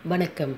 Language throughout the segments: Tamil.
வணக்கம்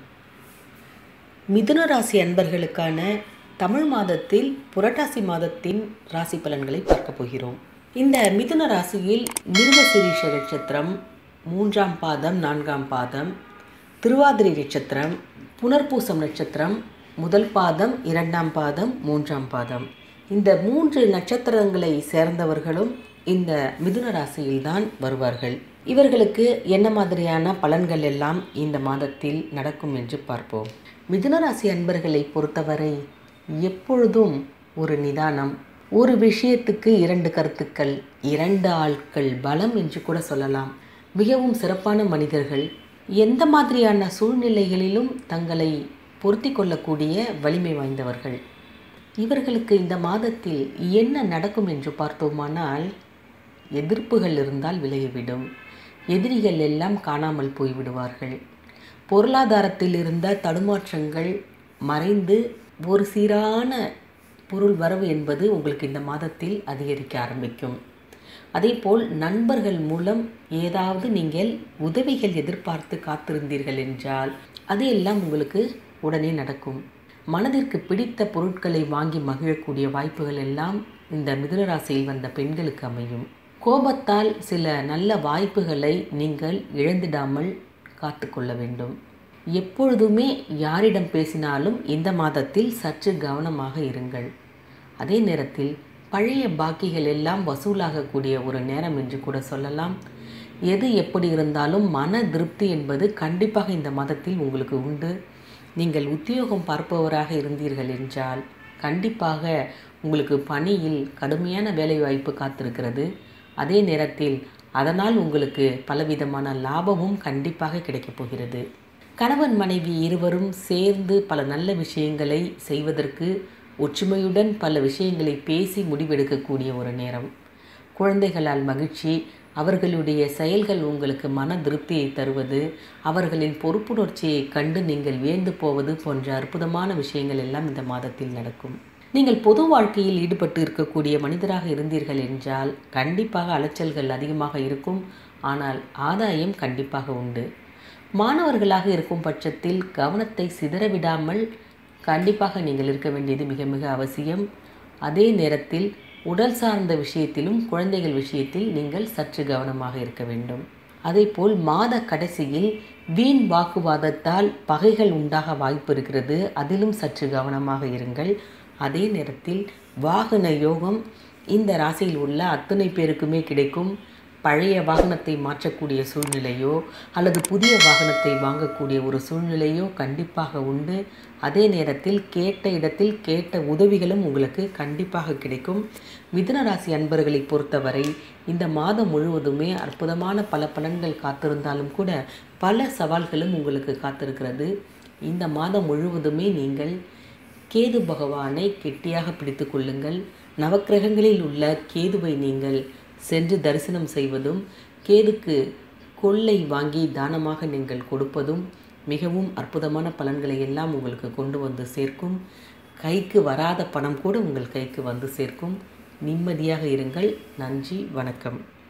மிதுன ராசி அன்பர்களுக்கான தமிழ் மாதத்தில் புரட்டாசி மாதத்தின் ராசி பலன்களை பார்க்க போகிறோம் இந்த மிதுன ராசியில் மிருகசிரீஷ நட்சத்திரம் மூன்றாம் பாதம் நான்காம் பாதம் திருவாதிரை நட்சத்திரம் புனர்பூசம் நட்சத்திரம் முதல் பாதம் இரண்டாம் பாதம் மூன்றாம் பாதம் இந்த மூன்று நட்சத்திரங்களை சேர்ந்தவர்களும் இந்த மிதுன ராசியில்தான் வருவார்கள் இவர்களுக்கு என்ன மாதிரியான பலன்கள் எல்லாம் இந்த மாதத்தில் நடக்கும் என்று பார்ப்போம் மிதுன ராசி அன்பர்களை பொறுத்தவரை எப்பொழுதும் ஒரு நிதானம் ஒரு விஷயத்துக்கு இரண்டு கருத்துக்கள் இரண்டு ஆட்கள் பலம் என்று கூட சொல்லலாம் மிகவும் சிறப்பான மனிதர்கள் எந்த மாதிரியான சூழ்நிலைகளிலும் தங்களை பொருத்தி கொள்ளக்கூடிய வலிமை வாய்ந்தவர்கள் இவர்களுக்கு இந்த மாதத்தில் என்ன நடக்கும் என்று பார்த்தோமானால் எதிர்ப்புகள் இருந்தால் விலகிவிடும் எதிரிகள் எல்லாம் காணாமல் போய்விடுவார்கள் பொருளாதாரத்தில் இருந்த தடுமாற்றங்கள் மறைந்து ஒரு சீரான பொருள் வரவு என்பது உங்களுக்கு இந்த மாதத்தில் அதிகரிக்க ஆரம்பிக்கும் அதேபோல் நண்பர்கள் மூலம் ஏதாவது நீங்கள் உதவிகள் எதிர்பார்த்து காத்திருந்தீர்கள் என்றால் அது எல்லாம் உங்களுக்கு உடனே நடக்கும் மனதிற்கு பிடித்த பொருட்களை வாங்கி மகிழக்கூடிய வாய்ப்புகள் எல்லாம் இந்த மிதுனராசியில் வந்த பெண்களுக்கு அமையும் கோபத்தால் சில நல்ல வாய்ப்புகளை நீங்கள் இழந்திடாமல் காத்து கொள்ள வேண்டும் எப்பொழுதுமே யாரிடம் பேசினாலும் இந்த மாதத்தில் சற்று கவனமாக இருங்கள் அதே நேரத்தில் பழைய பாக்கிகள் எல்லாம் வசூலாகக்கூடிய ஒரு நேரம் என்று கூட சொல்லலாம் எது எப்படி இருந்தாலும் மன திருப்தி என்பது கண்டிப்பாக இந்த மாதத்தில் உங்களுக்கு உண்டு நீங்கள் உத்தியோகம் பார்ப்பவராக இருந்தீர்கள் என்றால் கண்டிப்பாக உங்களுக்கு பணியில் கடுமையான வேலைவாய்ப்பு காத்திருக்கிறது அதே நேரத்தில் அதனால் உங்களுக்கு பலவிதமான லாபமும் கண்டிப்பாக கிடைக்கப் போகிறது கணவன் மனைவி இருவரும் சேர்ந்து பல நல்ல விஷயங்களை செய்வதற்கு ஒற்றுமையுடன் பல விஷயங்களை பேசி முடிவெடுக்கக்கூடிய ஒரு நேரம் குழந்தைகளால் மகிழ்ச்சி அவர்களுடைய செயல்கள் உங்களுக்கு மன திருப்தியை தருவது அவர்களின் பொறுப்புணர்ச்சியை கண்டு நீங்கள் வியந்து போவது போன்ற அற்புதமான விஷயங்கள் எல்லாம் இந்த மாதத்தில் நடக்கும் நீங்கள் பொது வாழ்க்கையில் ஈடுபட்டு இருக்கக்கூடிய மனிதராக இருந்தீர்கள் என்றால் கண்டிப்பாக அலைச்சல்கள் அதிகமாக இருக்கும் ஆனால் ஆதாயம் கண்டிப்பாக உண்டு மாணவர்களாக இருக்கும் பட்சத்தில் கவனத்தை சிதறவிடாமல் கண்டிப்பாக நீங்கள் இருக்க வேண்டியது மிக மிக அவசியம் அதே நேரத்தில் உடல் சார்ந்த விஷயத்திலும் குழந்தைகள் விஷயத்தில் நீங்கள் சற்று கவனமாக இருக்க வேண்டும் அதேபோல் மாத கடைசியில் வீண் வாக்குவாதத்தால் பகைகள் உண்டாக வாய்ப்பு இருக்கிறது அதிலும் சற்று கவனமாக இருங்கள் அதே நேரத்தில் வாகன யோகம் இந்த ராசியில் உள்ள அத்தனை பேருக்குமே கிடைக்கும் பழைய வாகனத்தை மாற்றக்கூடிய சூழ்நிலையோ அல்லது புதிய வாகனத்தை வாங்கக்கூடிய ஒரு சூழ்நிலையோ கண்டிப்பாக உண்டு அதே நேரத்தில் கேட்ட இடத்தில் கேட்ட உதவிகளும் உங்களுக்கு கண்டிப்பாக கிடைக்கும் மிதுன ராசி அன்பர்களை பொறுத்தவரை இந்த மாதம் முழுவதுமே அற்புதமான பல பலன்கள் காத்திருந்தாலும் கூட பல சவால்களும் உங்களுக்கு காத்திருக்கிறது இந்த மாதம் முழுவதுமே நீங்கள் கேது பகவானை கெட்டியாக பிடித்து கொள்ளுங்கள் நவக்கிரகங்களில் உள்ள கேதுவை நீங்கள் சென்று தரிசனம் செய்வதும் கேதுக்கு கொள்ளை வாங்கி தானமாக நீங்கள் கொடுப்பதும் மிகவும் அற்புதமான பலன்களை எல்லாம் உங்களுக்கு கொண்டு வந்து சேர்க்கும் கைக்கு வராத பணம் கூட உங்கள் கைக்கு வந்து சேர்க்கும் நிம்மதியாக இருங்கள் நன்றி வணக்கம்